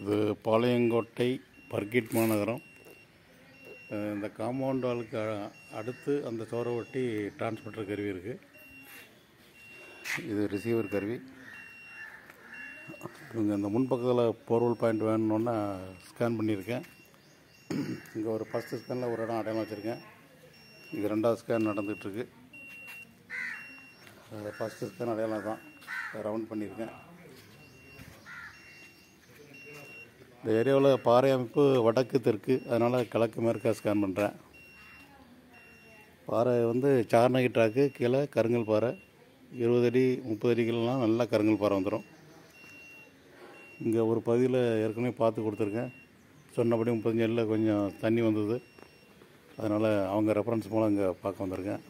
இது பாளையங்கோட்டை பர்கிட் மாநகரம் அஹ் இந்த காம்பவுண்ட் வாலுக்கு அ- அடுத்து அந்த சோரை ஒட்டி டிரான்ஸ்மிட்டர் கருவி இருக்குது இது ரிசீவர் கருவி இவங்க இந்த முன்பக்கத்தில் போர்வல் பாயிண்ட் வேணும்னா ஸ்கேன் பண்ணியிருக்கேன் இங்கே ஒரு ஃபஸ்ட்டு ஸ்கேனில் ஒரு இடம் அடையாளம் வச்சுருக்கேன் இது ரெண்டாவது ஸ்கேன் நடந்துகிட்ருக்கு ஃபஸ்ட்டு ஸ்கேன் அடையாளம் தான் ரவுண்ட் பண்ணியிருக்கேன் இந்த ஏரியாவில் பாறை அமைப்பு வடக்கு தெற்கு அதனால் கிழக்கு மேற்காக ஸ்கேன் பண்ணுறேன் பாறை வந்து சார்னகி ட்ராக்கு கீழே கருங்கல் பாறை இருபது அடி முப்பது அடிக்கெல்லாம் நல்லா கருங்கல் பாறை வந்துடும் இங்கே ஒரு பகுதியில் ஏற்கனவே பார்த்து கொடுத்துருக்கேன் சொன்னபடி முப்பத்தஞ்சு அடியில் கொஞ்சம் தண்ணி வந்தது அதனால் அவங்க ரெஃபரன்ஸ் மூலம் இங்கே பார்க்க வந்திருக்கேன்